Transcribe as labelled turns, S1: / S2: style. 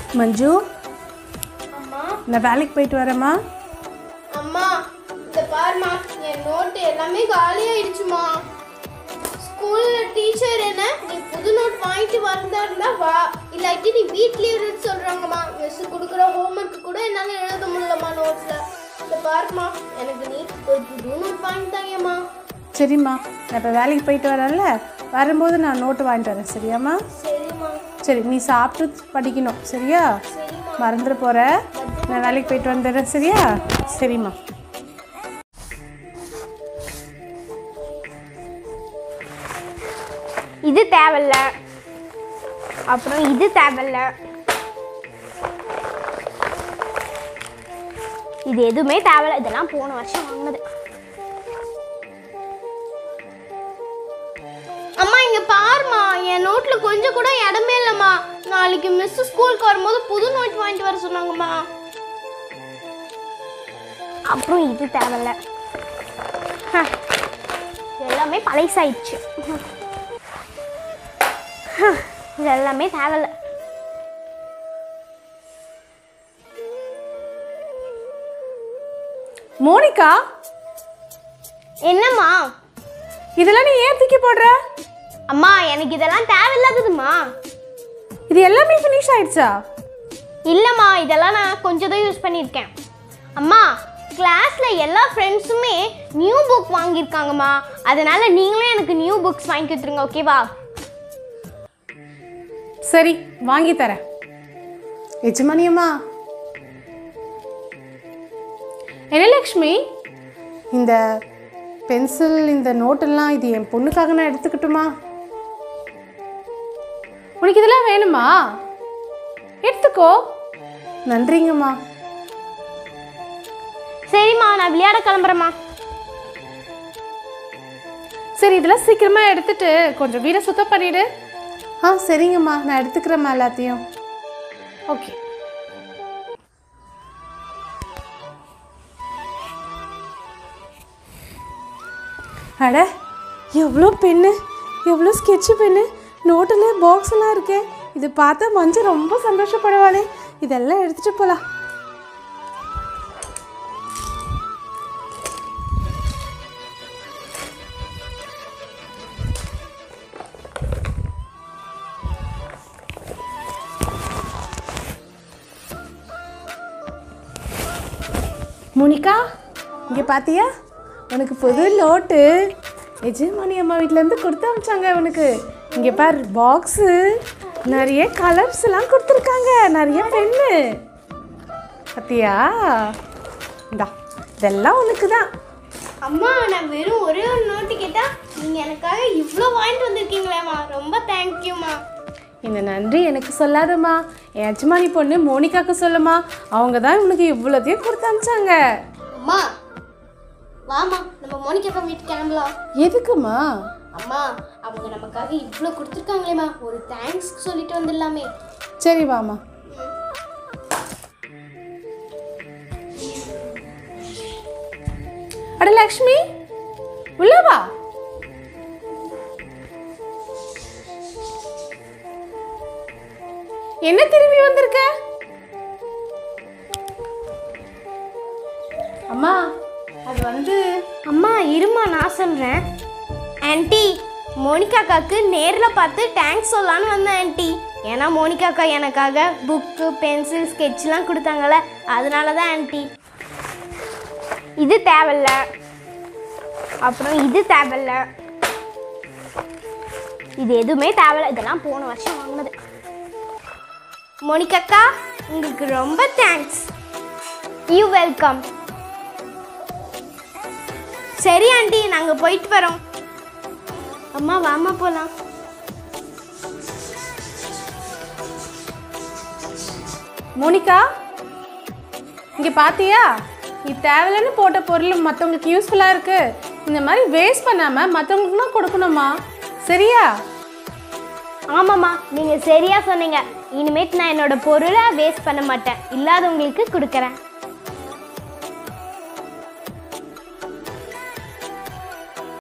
S1: மஞ்சு
S2: அம்மா
S1: நான் வேலைக்கு போயிட்டு வரேம்மா
S2: அம்மா இந்த பாருமா என் நோட்டு எல்லாமே காலி ஆயிடுச்சுமா ஸ்கூல்ல டீச்சர் என்ன நீ புது நோட் வாங்கிட்டு வரதா இருந்தா வா இல்லாட்டி நீ வீட்லயே இருந்து சொல்றாங்கம்மா மிஸ் கொடுக்குற ஹோம்ஒர்க் கூட என்னால எழுத முடியலம்மா நோட்ஸ்ல இந்த பாருமா எனக்கு நீ ஒரு புது நோட் வாங்கி தாங்கம்மா
S1: சரிம்மா நான் இப்போ வேலைக்கு போயிட்டு வரேன்ல வரும்போது நான் நோட்டு வாங்கிட்டு வரேன் சரியாம்மா
S2: சரிம்மா
S1: சரி நீ சாப்பிட்டு படிக்கணும் சரியா
S2: சரிம்மா
S1: மறந்துட போகிற நான் வேலைக்கு போயிட்டு வந்துடுறேன் சரியா சரிம்மா
S3: இது தேவையில்ல அப்புறம் இது தேவையில்ல இது எதுவுமே தேவையில்ல இதெல்லாம் போன வருஷம் வாங்கினது
S2: அம்மா இங்க பாருமா என் நோட்ல கொஞ்சம் கூட இடமே இல்லம்மா நாளைக்கு மிஸ் ஸ்கூலுக்கு வரும்போது புது நோட் வாங்கிட்டு வர சொன்னாங்கம்மா
S3: அப்புறம் இது தேவையில்ல ஹ, இது எல்லாமே பழசாயிடுச்சு ஹ, இது எல்லாமே தேவையில்ல
S1: மோனிகா
S3: என்னம்மா
S1: இதெல்லாம் நீ ஏன் தூக்கி போடுற
S3: அம்மா எனக்கு இதெல்லாம் தேவையில்லாததுமா
S1: இது எல்லாமே ஃபினிஷ் ஆயிடுச்சா
S3: இல்லைம்மா இதெல்லாம் நான் கொஞ்சம் தான் யூஸ் பண்ணியிருக்கேன் அம்மா கிளாஸில் எல்லா ஃப்ரெண்ட்ஸுமே நியூ புக் வாங்கியிருக்காங்கம்மா அதனால நீங்களும் எனக்கு நியூ புக்ஸ் வாங்கி கொடுத்துருங்க ஓகேவா
S1: சரி வாங்கி தரேன் எஜமானியம்மா என்ன லக்ஷ்மி இந்த பென்சில் இந்த நோட்டெல்லாம் இது என் பொண்ணுக்காக நான் எடுத்துக்கட்டுமா உனக்கு இதெல்லாம் வேணுமா எடுத்துக்கோ நன்றிங்கம்மா
S3: சரிம்மா நான் விளையாட கிளம்புறேம்மா
S1: சரி இதெல்லாம் சீக்கிரமா எடுத்துட்டு கொஞ்சம் வீடை சுத்தம் பண்ணிடு ஆ சரிங்கம்மா நான் எடுத்துக்கிறேம்மா எல்லாத்தையும் ஓகே அட எவ்வளோ பென்னு எவ்வளோ ஸ்கெட்சு பென்னு நோட்டில் பாக்ஸ் எல்லாம் இருக்கே இது பார்த்தா மஞ்சள் ரொம்ப சந்தோஷப்படுவாளே இதெல்லாம் எடுத்துட்டு போகலாம் மோனிகா இங்கே பார்த்தியா உனக்கு புது நோட்டு எஜமானி அம்மா வீட்டிலேருந்து கொடுத்து அமிச்சாங்க உனக்கு இங்கே பாரு பாக்ஸு நிறைய கலர்ஸ் எல்லாம் கொடுத்துருக்காங்க நிறைய பென்னு பார்த்தியா இந்தா இதெல்லாம் உனக்கு தான்
S2: அம்மா நான் வெறும் ஒரே ஒரு நோட்டு கேட்டா நீங்க எனக்காக இவ்வளோ வாங்கிட்டு வந்திருக்கீங்களேம்மா ரொம்ப தேங்க்யூம்மா
S1: இந்த நன்றி எனக்கு சொல்லாதம்மா என் எஜமானி பொண்ணு மோனிகாக்கு சொல்லுமா அவங்க தான் உனக்கு இவ்வளோத்தையும் கொடுத்து அமிச்சாங்க
S2: அம்மா வாம்மா நம்ம மோனிகா வீட்டுக்கு கிளம்பலாம்
S1: எதுக்குமா
S2: அம்மா அவங்க நமக்காக இவ்வளோ கொடுத்துருக்காங்களேம்மா ஒரு தேங்க்ஸ் சொல்லிட்டு வந்துடலாமே
S1: சரி வாமா அட லக்ஷ்மி உள்ள வா என்ன திரும்பி வந்திருக்க அம்மா அது வந்து
S3: அம்மா இருமா நான் சொல்கிறேன் ஆன்ட்டி மோனிகாக்காக்கு நேரில் பார்த்து தேங்க்ஸ் சொல்லலான்னு வந்தேன் ஆன்ட்டி ஏன்னா மோனிகாக்கா எனக்காக புக்கு பென்சில் ஸ்கெட்ச்லாம் கொடுத்தாங்கல்ல அதனால தான் ஆன்ட்டி இது தேவையில்ல அப்புறம் இது தேவையில்ல இது எதுவுமே தேவையில்ல இதெல்லாம் போன வருஷம் வாங்கினது மோனிகாக்கா உங்களுக்கு ரொம்ப தேங்க்ஸ் யூ வெல்கம் சரி ஆண்டி நாங்கள் போயிட்டு வரோம் அம்மா வாமா போகலாம்
S1: மோனிகா இங்க பாத்தியா நீ தேவையில்லைன்னு போட்ட பொருள் மற்றவங்களுக்கு யூஸ்ஃபுல்லாக இருக்கு இந்த மாதிரி வேஸ்ட் பண்ணாம மற்றவங்களுக்கு தான் கொடுக்கணுமா சரியா
S3: ஆமாம்மா நீங்கள் சரியாக சொன்னீங்க இனிமேட்டு நான் என்னோட பொருளை வேஸ்ட் பண்ண மாட்டேன் இல்லாதவங்களுக்கு கொடுக்குறேன்